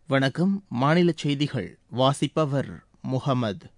வணக்கம் மாநில செய்திகள் வாசிப்பவர் முகமது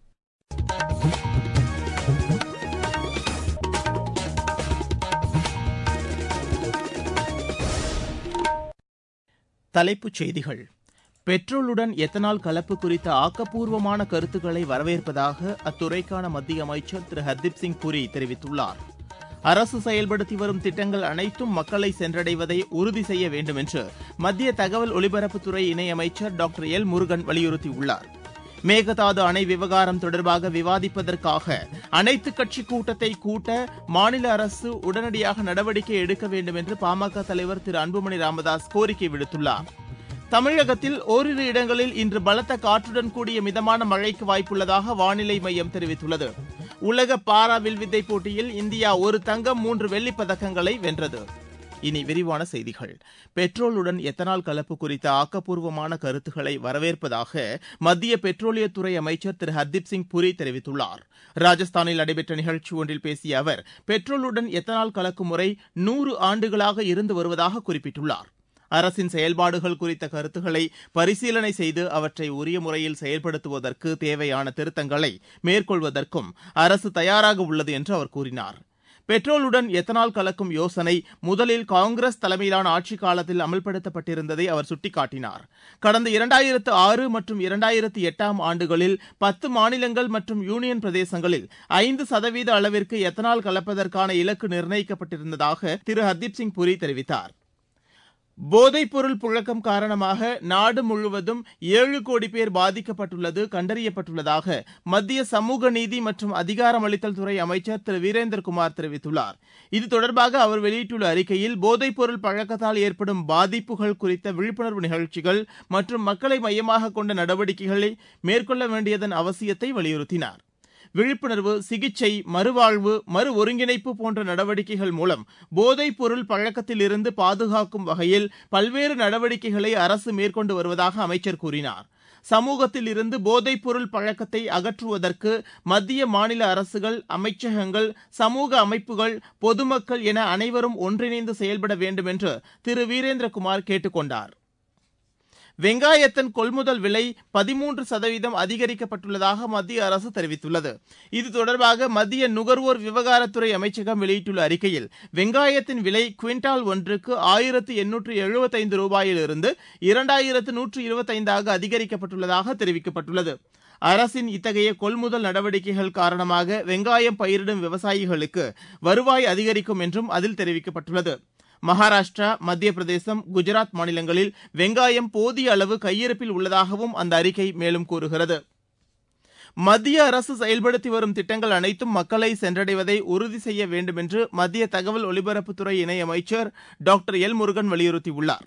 தலைப்புச் செய்திகள் பெட்ரோலுடன் எத்தனால் கலப்பு குறித்த ஆக்கப்பூர்வமான கருத்துக்களை வரவேற்பதாக அத்துறைக்கான மத்திய அமைச்சர் திரு ஹர்தீப் சிங் புரி தெரிவித்துள்ளார் அரசு செயல்படுத்தி வரும் திட்டங்கள் அனைத்தும் மக்களை சென்றடைவதை உறுதி செய்ய வேண்டும் என்று மத்திய தகவல் ஒலிபரப்புத்துறை இணையமைச்சர் டாக்டர் எல் முருகன் வலியுறுத்தியுள்ளார் மேகதாது அணை விவகாரம் தொடர்பாக விவாதிப்பதற்காக அனைத்துக் கட்சி கூட்டத்தை கூட்ட மாநில அரசு உடனடியாக நடவடிக்கை எடுக்க வேண்டும் என்று பாமக தலைவர் திரு அன்புமணி ராமதாஸ் கோரிக்கை விடுத்துள்ளார் தமிழகத்தில் ஓரிரு இடங்களில் இன்று பலத்த காற்றுடன் கூடிய மிதமான மழைக்கு வாய்ப்புள்ளதாக வானிலை மையம் தெரிவித்துள்ளது உலக பாரா வில்வித்தை போட்டியில் இந்தியா ஒரு தங்கம் மூன்று வெள்ளிப் பதக்கங்களை வென்றது இனி விரிவான செய்திகள் பெட்ரோலுடன் எத்தனால் கலப்பு குறித்த ஆக்கப்பூர்வமான கருத்துக்களை வரவேற்பதாக மத்திய பெட்ரோலியத்துறை அமைச்சர் திரு ஹர்தீப் சிங் புரி தெரிவித்துள்ளார் ராஜஸ்தானில் நடைபெற்ற நிகழ்ச்சி ஒன்றில் பேசிய அவர் பெட்ரோலுடன் எத்தனால் கலக்கும் முறை நூறு ஆண்டுகளாக இருந்து வருவதாக குறிப்பிட்டுள்ளார் அரசின் செயல்பாடுகள் குறித்த கருத்துக்களை பரிசீலனை செய்து அவற்றை உரிய முறையில் செயல்படுத்துவதற்கு தேவையான திருத்தங்களை மேற்கொள்வதற்கும் அரசு தயாராக உள்ளது என்று அவர் கூறினார் பெட்ரோலுடன் எத்தனால் கலக்கும் யோசனை முதலில் காங்கிரஸ் தலைமையிலான ஆட்சிக் காலத்தில் அமல்படுத்தப்பட்டிருந்ததை அவர் சுட்டிக்காட்டினார் கடந்த இரண்டாயிரத்து ஆறு மற்றும் இரண்டாயிரத்து எட்டாம் ஆண்டுகளில் பத்து மாநிலங்கள் மற்றும் யூனியன் பிரதேசங்களில் ஐந்து சதவீத அளவிற்கு எத்தனால் கலப்பதற்கான இலக்கு நிர்ணயிக்கப்பட்டிருந்ததாக திரு ஹர்தீப் சிங் புரி தெரிவித்தார் போதைப்பொருள் புழக்கம் காரணமாக நாடு முழுவதும் ஏழு கோடி பேர் பாதிக்கப்பட்டுள்ளது கண்டறியப்பட்டுள்ளதாக மத்திய சமூக நீதி மற்றும் அதிகாரமளித்தல் துறை அமைச்சர் திரு வீரேந்திரகுமார் தெரிவித்துள்ளார் இது தொடர்பாக அவர் வெளியிட்டுள்ள அறிக்கையில் போதைப்பொருள் பழக்கத்தால் ஏற்படும் பாதிப்புகள் குறித்த விழிப்புணர்வு நிகழ்ச்சிகள் மற்றும் மக்களை மையமாக கொண்ட நடவடிக்கைகளை மேற்கொள்ள வேண்டியதன் அவசியத்தை வலியுறுத்தினார் விழிப்புணர்வு சிகிச்சை மறுவாழ்வு மறு ஒருங்கிணைப்பு போன்ற நடவடிக்கைகள் மூலம் போதைப் பொருள் பழக்கத்தில் இருந்து பாதுகாக்கும் வகையில் பல்வேறு நடவடிக்கைகளை அரசு மேற்கொண்டு வருவதாக அமைச்சர் கூறினார் சமூகத்தில் இருந்து போதைப் பொருள் பழக்கத்தை அகற்றுவதற்கு மத்திய மாநில அரசுகள் அமைச்சகங்கள் சமூக அமைப்புகள் பொதுமக்கள் என அனைவரும் ஒன்றிணைந்து செயல்பட வேண்டும் என்று திரு வீரேந்திரகுமார் கேட்டுக் கொண்டார் வெங்காயத்தின் கொள்முதல் விலை பதிமூன்று சதவீதம் அதிகரிக்கப்பட்டுள்ளதாக மத்திய அரசு தெரிவித்துள்ளது இது தொடர்பாக மத்திய நுகர்வோர் விவகாரத்துறை அமைச்சகம் வெளியிட்டுள்ள அறிக்கையில் வெங்காயத்தின் விலை குவிண்டால் ஒன்றுக்கு ஆயிரத்து எண்ணூற்று எழுபத்தைந்து ரூபாயிலிருந்து இரண்டாயிரத்து நூற்று இருபத்தைந்தாக அதிகரிக்கப்பட்டுள்ளதாக தெரிவிக்கப்பட்டுள்ளது அரசின் இத்தகைய கொள்முதல் நடவடிக்கைகள் காரணமாக வெங்காயம் பயிரிடும் விவசாயிகளுக்கு வருவாய் அதிகரிக்கும் என்றும் அதில் தெரிவிக்கப்பட்டுள்ளது மகாராஷ்டிரா மத்திய பிரதேசம் குஜராத் மாநிலங்களில் வெங்காயம் போதிய அளவு கையிருப்பில் உள்ளதாகவும் அந்த அறிக்கை மேலும் கூறுகிறது மத்திய அரசு செயல்படுத்தி வரும் திட்டங்கள் அனைத்தும் மக்களை சென்றடைவதை உறுதி செய்ய வேண்டும் என்று மத்திய தகவல் ஒலிபரப்புத்துறை இணையமைச்சர் டாக்டர் எல் முருகன் வலியுறுத்தியுள்ளார்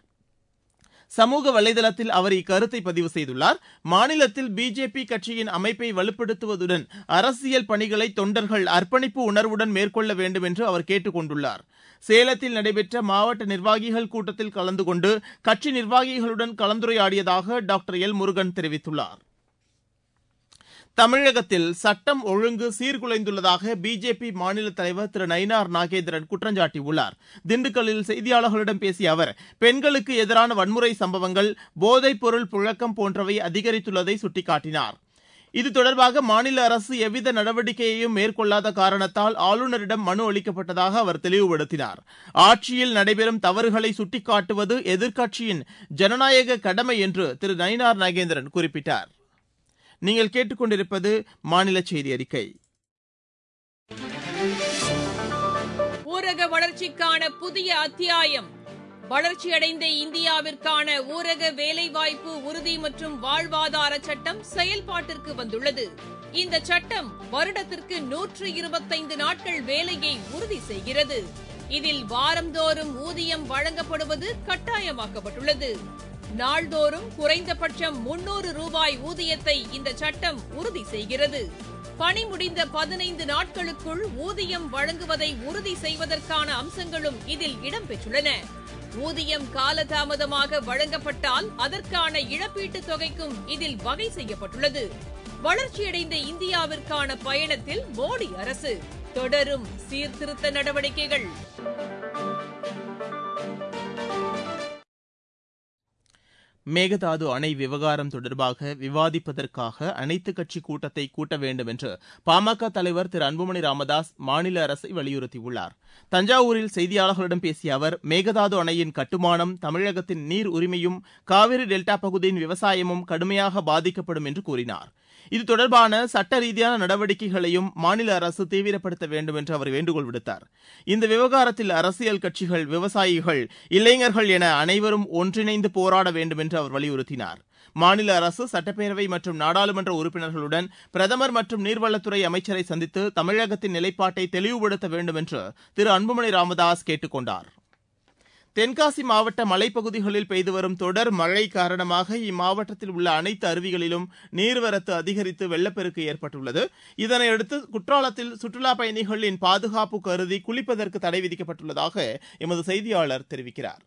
சமூக வலைதளத்தில் அவர் இக்கருத்தை பதிவு செய்துள்ளார் மாநிலத்தில் பிஜேபி கட்சியின் அமைப்பை வலுப்படுத்துவதுடன் அரசியல் பணிகளை தொண்டர்கள் அர்ப்பணிப்பு உணர்வுடன் மேற்கொள்ள வேண்டும் என்று அவர் கேட்டுக் கொண்டுள்ளார் சேலத்தில் நடைபெற்ற மாவட்ட நிர்வாகிகள் கூட்டத்தில் கலந்து கொண்டு கட்சி நிர்வாகிகளுடன் கலந்துரையாடியதாக டாக்டர் எல் முருகன் தெரிவித்துள்ளார் தமிழகத்தில் சட்டம் ஒழுங்கு சீர்குலைந்துள்ளதாக பிஜேபி மாநில தலைவர் திரு நயினார் நாகேந்திரன் குற்றஞ்சாட்டியுள்ளார் திண்டுக்கல்லில் செய்தியாளர்களிடம் பேசிய அவர் பெண்களுக்கு எதிரான வன்முறை சம்பவங்கள் போதைப் பொருள் புழக்கம் போன்றவை அதிகரித்துள்ளதை சுட்டிக்காட்டினார் இது தொடர்பாக மாநில அரசு எவ்வித நடவடிக்கையையும் மேற்கொள்ளாத காரணத்தால் ஆளுநரிடம் மனு அளிக்கப்பட்டதாக அவர் தெளிவுபடுத்தினார் ஆட்சியில் நடைபெறும் தவறுகளை சுட்டிக்காட்டுவது எதிர்க்கட்சியின் ஜனநாயக கடமை என்று திரு நயினார் நாகேந்திரன் குறிப்பிட்டார் நீங்கள் கேட்டுக்கொண்டிருப்பது மாநில செய்தி அறிக்கை ஊரக வளர்ச்சிக்கான புதிய அத்தியாயம் வளர்ச்சியடைந்த இந்தியாவிற்கான ஊரக வேலைவாய்ப்பு உறுதி மற்றும் வாழ்வாதார சட்டம் செயல்பாட்டிற்கு வந்துள்ளது இந்த சட்டம் வருடத்திற்கு நூற்று இருபத்தைந்து நாட்கள் வேலையை உறுதி செய்கிறது இதில் வாரந்தோறும் ஊதியம் வழங்கப்படுவது கட்டாயமாக்கப்பட்டுள்ளது நாள்தோறும் குறைந்தபட்சம் முன்னூறு ரூபாய் ஊதியத்தை இந்த சட்டம் உறுதி செய்கிறது பணி முடிந்த பதினைந்து நாட்களுக்குள் ஊதியம் வழங்குவதை உறுதி செய்வதற்கான அம்சங்களும் இதில் இடம்பெற்றுள்ளன ஊதியம் காலதாமதமாக வழங்கப்பட்டால் அதற்கான இழப்பீட்டுத் தொகைக்கும் இதில் வகை செய்யப்பட்டுள்ளது வளர்ச்சியடைந்த இந்தியாவிற்கான பயணத்தில் மோடி அரசு தொடரும் சீர்திருத்த நடவடிக்கைகள் மேகதாது அணை விவகாரம் தொடர்பாக விவாதிப்பதற்காக அனைத்துக் கட்சி கூட்டத்தை கூட்ட வேண்டும் என்று பாமக தலைவர் திரு அன்புமணி ராமதாஸ் மாநில அரசை வலியுறுத்தியுள்ளார் தஞ்சாவூரில் செய்தியாளர்களிடம் பேசிய அவர் மேகதாது அணையின் கட்டுமானம் தமிழகத்தின் நீர் உரிமையும் காவிரி டெல்டா பகுதியின் விவசாயமும் கடுமையாக பாதிக்கப்படும் என்று கூறினார் இது தொடர்பான சட்ட ரீதியான நடவடிக்கைகளையும் மாநில அரசு தீவிரப்படுத்த வேண்டும் என்று அவர் வேண்டுகோள் விடுத்தார் இந்த விவகாரத்தில் அரசியல் கட்சிகள் விவசாயிகள் இளைஞர்கள் என அனைவரும் ஒன்றிணைந்து போராட வேண்டும் என்று அவர் வலியுறுத்தினார் மாநில அரசு சட்டப்பேரவை மற்றும் நாடாளுமன்ற உறுப்பினர்களுடன் பிரதமர் மற்றும் நீர்வளத்துறை அமைச்சரை சந்தித்து தமிழகத்தின் நிலைப்பாட்டை தெளிவுபடுத்த வேண்டும் என்று திரு அன்புமணி ராமதாஸ் கேட்டுக் கொண்டார் தென்காசி மாவட்ட மலைப்பகுதிகளில் பெய்து வரும் தொடர் மழை காரணமாக இம்மாவட்டத்தில் உள்ள அனைத்து அருவிகளிலும் நீர்வரத்து அதிகரித்து வெள்ளப்பெருக்கு ஏற்பட்டுள்ளது இதனையடுத்து குற்றாலத்தில் சுற்றுலாப் பயணிகளின் பாதுகாப்பு கருதி குளிப்பதற்கு தடை விதிக்கப்பட்டுள்ளதாக எமது செய்தியாளர் தெரிவிக்கிறார்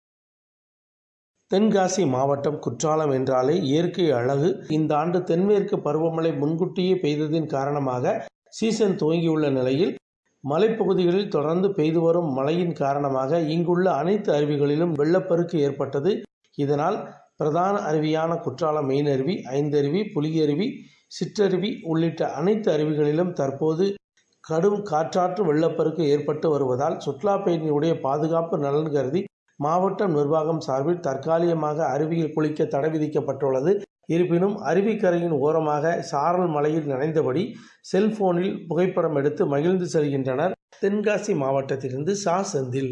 தென்காசி மாவட்டம் குற்றாலம் என்றாலே இயற்கை அழகு இந்த ஆண்டு தென்மேற்கு பருவமழை முன்கூட்டியே பெய்ததின் காரணமாக சீசன் துவங்கியுள்ள நிலையில் மலைப்பகுதிகளில் தொடர்ந்து பெய்து வரும் மழையின் காரணமாக இங்குள்ள அனைத்து அருவிகளிலும் வெள்ளப்பெருக்கு ஏற்பட்டது இதனால் பிரதான அருவியான குற்றாலம் மெயின் அருவி ஐந்தருவி புலியருவி சிற்றருவி உள்ளிட்ட அனைத்து அருவிகளிலும் தற்போது கடும் காற்றாற்று வெள்ளப்பெருக்கு ஏற்பட்டு வருவதால் சுற்றுலா பயணியுடைய பாதுகாப்பு நலன் கருதி மாவட்ட நிர்வாகம் சார்பில் தற்காலிகமாக அருவியில் குளிக்க தடை விதிக்கப்பட்டுள்ளது இருப்பினும் அருவிக்கரையின் ஓரமாக சாரல் மலையில் நனைந்தபடி செல்போனில் புகைப்படம் எடுத்து மகிழ்ந்து செல்கின்றனர் தென்காசி மாவட்டத்திலிருந்து சா செந்தில்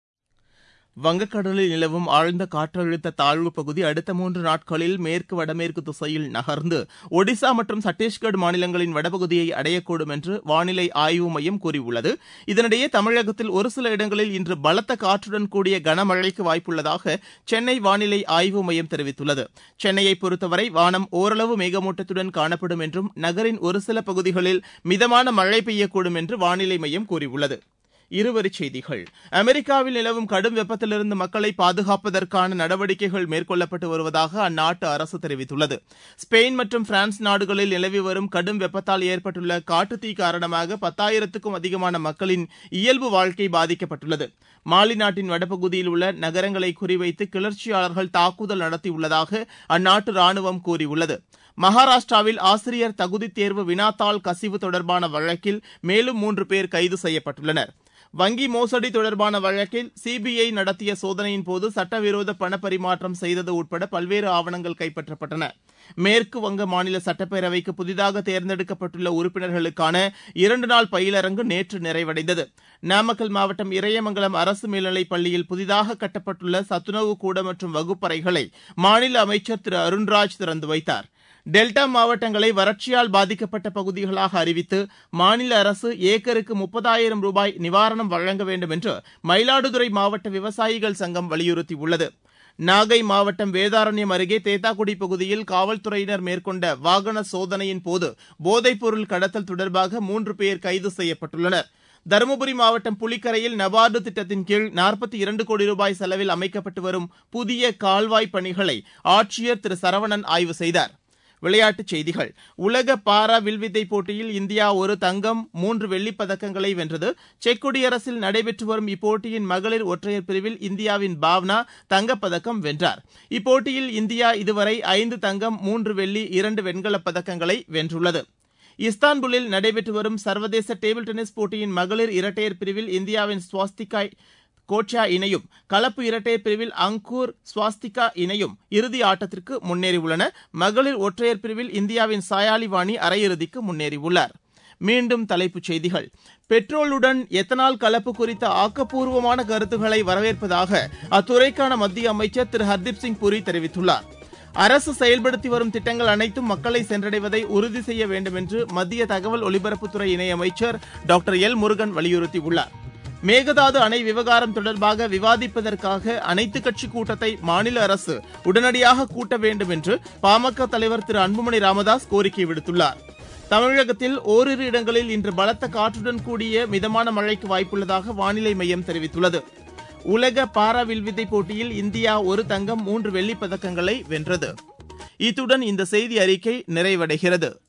வங்கக்கடலில் நிலவும் ஆழ்ந்த காற்றழுத்த தாழ்வு பகுதி அடுத்த மூன்று நாட்களில் மேற்கு வடமேற்கு திசையில் நகர்ந்து ஒடிசா மற்றும் சத்தீஸ்கர் மாநிலங்களின் வடபகுதியை அடையக்கூடும் என்று வானிலை ஆய்வு மையம் கூறியுள்ளது இதனிடையே தமிழகத்தில் ஒரு சில இடங்களில் இன்று பலத்த காற்றுடன் கூடிய கனமழைக்கு வாய்ப்புள்ளதாக சென்னை வானிலை ஆய்வு மையம் தெரிவித்துள்ளது சென்னையை பொறுத்தவரை வானம் ஓரளவு மேகமூட்டத்துடன் காணப்படும் என்றும் நகரின் ஒரு சில பகுதிகளில் மிதமான மழை பெய்யக்கூடும் என்று வானிலை மையம் கூறியுள்ளது இருவரிச் செய்திகள் அமெரிக்காவில் நிலவும் கடும் வெப்பத்திலிருந்து மக்களை பாதுகாப்பதற்கான நடவடிக்கைகள் மேற்கொள்ளப்பட்டு வருவதாக அந்நாட்டு அரசு தெரிவித்துள்ளது ஸ்பெயின் மற்றும் பிரான்ஸ் நாடுகளில் நிலவி வரும் கடும் வெப்பத்தால் ஏற்பட்டுள்ள காட்டுத்தீ காரணமாக பத்தாயிரத்துக்கும் அதிகமான மக்களின் இயல்பு வாழ்க்கை பாதிக்கப்பட்டுள்ளது மாலி நாட்டின் வடபகுதியில் உள்ள நகரங்களை குறிவைத்து கிளர்ச்சியாளர்கள் தாக்குதல் நடத்தியுள்ளதாக அந்நாட்டு ராணுவம் கூறியுள்ளது மகாராஷ்டிராவில் ஆசிரியர் தகுதித் தேர்வு வினாத்தாள் கசிவு தொடர்பான வழக்கில் மேலும் மூன்று பேர் கைது செய்யப்பட்டுள்ளனர் வங்கி மோசடி தொடர்பான வழக்கில் சிபிஐ நடத்திய சோதனையின் போது சட்டவிரோத பணப்பரிமாற்றம் செய்தது உட்பட பல்வேறு ஆவணங்கள் கைப்பற்றப்பட்டன மேற்கு வங்க மாநில சட்டப்பேரவைக்கு புதிதாக தேர்ந்தெடுக்கப்பட்டுள்ள உறுப்பினர்களுக்கான இரண்டு நாள் பயிலரங்கு நேற்று நிறைவடைந்தது நாமக்கல் மாவட்டம் இறையமங்கலம் அரசு மேல்நிலைப் பள்ளியில் புதிதாக கட்டப்பட்டுள்ள சத்துணவு கூட மற்றும் வகுப்பறைகளை மாநில அமைச்சர் திரு அருண்ராஜ் திறந்து வைத்தார் டெல்டா மாவட்டங்களை வறட்சியால் பாதிக்கப்பட்ட பகுதிகளாக அறிவித்து மாநில அரசு ஏக்கருக்கு முப்பதாயிரம் ரூபாய் நிவாரணம் வழங்க வேண்டும் என்று மயிலாடுதுறை மாவட்ட விவசாயிகள் சங்கம் வலியுறுத்தியுள்ளது நாகை மாவட்டம் வேதாரண்யம் அருகே தேத்தாக்குடி பகுதியில் காவல்துறையினர் மேற்கொண்ட வாகன சோதனையின் போது போதைப்பொருள் கடத்தல் தொடர்பாக மூன்று பேர் கைது செய்யப்பட்டுள்ளனர் தருமபுரி மாவட்டம் புலிக்கரையில் நபார்டு திட்டத்தின் கீழ் நாற்பத்தி இரண்டு கோடி ரூபாய் செலவில் அமைக்கப்பட்டு வரும் புதிய கால்வாய் பணிகளை ஆட்சியர் திரு சரவணன் ஆய்வு செய்தார் விளையாட்டுச் செய்திகள் உலக பாரா வில்வித்தை போட்டியில் இந்தியா ஒரு தங்கம் மூன்று வெள்ளிப் பதக்கங்களை வென்றது செக் குடியரசில் நடைபெற்று வரும் இப்போட்டியின் மகளிர் ஒற்றையர் பிரிவில் இந்தியாவின் பாவ்னா தங்கப்பதக்கம் வென்றார் இப்போட்டியில் இந்தியா இதுவரை ஐந்து தங்கம் மூன்று வெள்ளி இரண்டு வெண்கலப் பதக்கங்களை வென்றுள்ளது இஸ்தான்புல்லில் நடைபெற்று வரும் சர்வதேச டேபிள் டென்னிஸ் போட்டியின் மகளிர் இரட்டையர் பிரிவில் இந்தியாவின் ஸ்வாஸ்திகா கோட்சா இணையும் கலப்பு இரட்டையர் பிரிவில் அங்கூர் ஸ்வாஸ்திகா இணையும் இறுதி ஆட்டத்திற்கு முன்னேறியுள்ளன மகளிர் ஒற்றையர் பிரிவில் இந்தியாவின் சாயாலி வாணி அரையிறுதிக்கு முன்னேறியுள்ளார் மீண்டும் தலைப்புச் செய்திகள் பெட்ரோலுடன் எத்தனால் கலப்பு குறித்த ஆக்கப்பூர்வமான கருத்துக்களை வரவேற்பதாக அத்துறைக்கான மத்திய அமைச்சர் திரு ஹர்தீப் சிங் புரி தெரிவித்துள்ளார் அரசு செயல்படுத்தி வரும் திட்டங்கள் அனைத்தும் மக்களை சென்றடைவதை உறுதி செய்ய வேண்டும் என்று மத்திய தகவல் ஒலிபரப்புத்துறை இணையமைச்சர் டாக்டர் எல் முருகன் வலியுறுத்தியுள்ளார் மேகதாது அணை விவகாரம் தொடர்பாக விவாதிப்பதற்காக அனைத்துக் கட்சி கூட்டத்தை மாநில அரசு உடனடியாக கூட்ட வேண்டும் என்று பாமக தலைவர் திரு அன்புமணி ராமதாஸ் கோரிக்கை விடுத்துள்ளார் தமிழகத்தில் ஓரிரு இடங்களில் இன்று பலத்த காற்றுடன் கூடிய மிதமான மழைக்கு வாய்ப்புள்ளதாக வானிலை மையம் தெரிவித்துள்ளது உலக பாரா வில்வித்தை போட்டியில் இந்தியா ஒரு தங்கம் மூன்று வெள்ளிப் பதக்கங்களை வென்றது இத்துடன் இந்த செய்தி அறிக்கை நிறைவடைகிறது